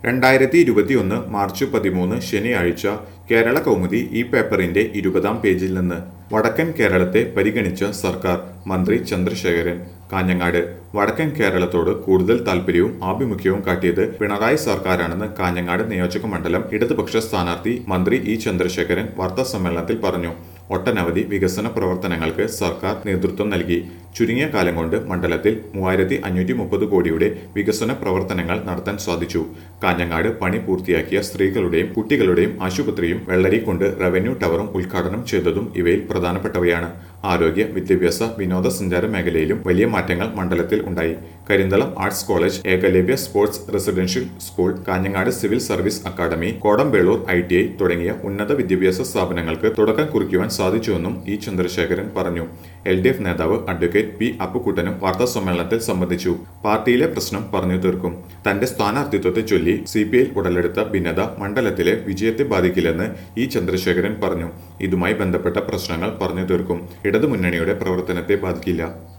രണ്ടായിരത്തി ഇരുപത്തിയൊന്ന് മാർച്ച് പതിമൂന്ന് ശനിയാഴ്ച കേരള കൗമുദി ഈ പേപ്പറിന്റെ ഇരുപതാം പേജിൽ നിന്ന് വടക്കൻ കേരളത്തെ പരിഗണിച്ച സർക്കാർ മന്ത്രി ചന്ദ്രശേഖരൻ കാഞ്ഞങ്ങാട് വടക്കൻ കേരളത്തോട് കൂടുതൽ താൽപര്യവും ആഭിമുഖ്യവും കാട്ടിയത് പിണറായി സർക്കാരാണെന്ന് കാഞ്ഞങ്ങാട് നിയോജക മണ്ഡലം ഇടതുപക്ഷ സ്ഥാനാർത്ഥി മന്ത്രി ഇ ചന്ദ്രശേഖരൻ വാർത്താ സമ്മേളനത്തിൽ പറഞ്ഞു ഒട്ടനവധി വികസന പ്രവർത്തനങ്ങൾക്ക് സർക്കാർ നേതൃത്വം നൽകി ചുരുങ്ങിയ കാലം കൊണ്ട് മണ്ഡലത്തിൽ മൂവായിരത്തി അഞ്ഞൂറ്റി മുപ്പത് കോടിയുടെ വികസന പ്രവർത്തനങ്ങൾ നടത്താൻ സാധിച്ചു കാഞ്ഞങ്ങാട് പണി പൂർത്തിയാക്കിയ സ്ത്രീകളുടെയും കുട്ടികളുടെയും ആശുപത്രിയും വെള്ളരി കൊണ്ട് റവന്യൂ ടവറും ഉദ്ഘാടനം ചെയ്തതും ഇവയിൽ പ്രധാനപ്പെട്ടവയാണ് ആരോഗ്യ വിദ്യാഭ്യാസ വിനോദസഞ്ചാര മേഖലയിലും വലിയ മാറ്റങ്ങൾ മണ്ഡലത്തിൽ ഉണ്ടായി Karinthalam arts college Ekalavya sports residential school Kanhangad civil service academy Kodombelur I T I തുടങ്ങിയ ഉന്നത വിദ്യാഭ്യാസ സ്ഥാപനങ്ങൾക്ക് തുടക്കം കുറിക്കുവാൻ സാധിച്ചുവെന്നും ഇ ചന്ദ്രശേഖരൻ പറഞ്ഞു എൽ ഡി എഫ് നേതാവ് അഡ്വക്കേറ്റ് പി അപ്പുക്കുട്ടനും വാർത്താ സമ്മേളനത്തിൽ സംബന്ധിച്ചു പാർട്ടിയിലെ പ്രശ്നം പറഞ്ഞു തീർക്കും തന്റെ സ്ഥാനാർത്ഥിത്വത്തെ ചൊല്ലി സി പി ഐ ഉടലെടുത്ത ഭിന്നത മണ്ഡലത്തിലെ വിജയത്തെ ബാധിക്കില്ലെന്ന് ഇ ചന്ദ്രശേഖരൻ പറഞ്ഞു ഇതുമായി ബന്ധപ്പെട്ട പ്രശ്നങ്ങൾ പറഞ്ഞു തീർക്കും ഇടതുമുന്നണിയുടെ പ്രവർത്തനത്തെ ബാധിക്കില്ല